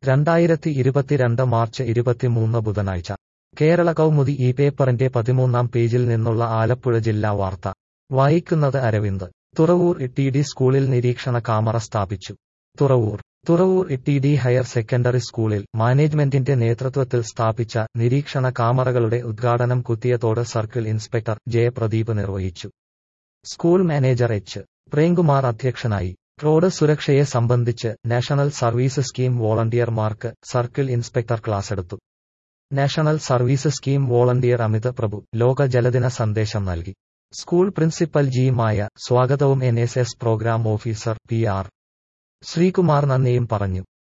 രണ്ടായിരത്തി ഇരുപത്തിരണ്ട് മാർച്ച് ഇരുപത്തിമൂന്ന് ബുധനാഴ്ച കേരള കൗമുദി ഈ പേപ്പറിന്റെ പതിമൂന്നാം പേജിൽ നിന്നുള്ള ആലപ്പുഴ ജില്ലാ വാർത്ത വായിക്കുന്നത് അരവിന്ദ് തുറവൂർ ടി ഡി സ്കൂളിൽ നിരീക്ഷണ കാമറ സ്ഥാപിച്ചു Thuravoor Thuravoor T D higher secondary സ്കൂളിൽ മാനേജ്മെന്റിന്റെ നേതൃത്വത്തിൽ സ്ഥാപിച്ച നിരീക്ഷണ കാമറകളുടെ ഉദ്ഘാടനം കുത്തിയതോട് സർക്കിൾ ഇൻസ്പെക്ടർ ജയപ്രദീപ് നിർവഹിച്ചു സ്കൂൾ മാനേജർ എച്ച് പ്രേംകുമാർ അധ്യക്ഷനായി റോഡ് സുരക്ഷയെ സംബന്ധിച്ച് നാഷണൽ സർവീസ് സ്കീം വോളണ്ടിയർമാർക്ക് സർക്കിൾ ഇൻസ്പെക്ടർ ക്ലാസെടുത്തു national service scheme volunteer Amit Prabhu ലോക ജലദിന സന്ദേശം നൽകി സ്കൂൾ പ്രിൻസിപ്പൽ ജി മായ സ്വാഗതവും N S S programme officer P R Sreekumar നന്ദിയും പറഞ്ഞു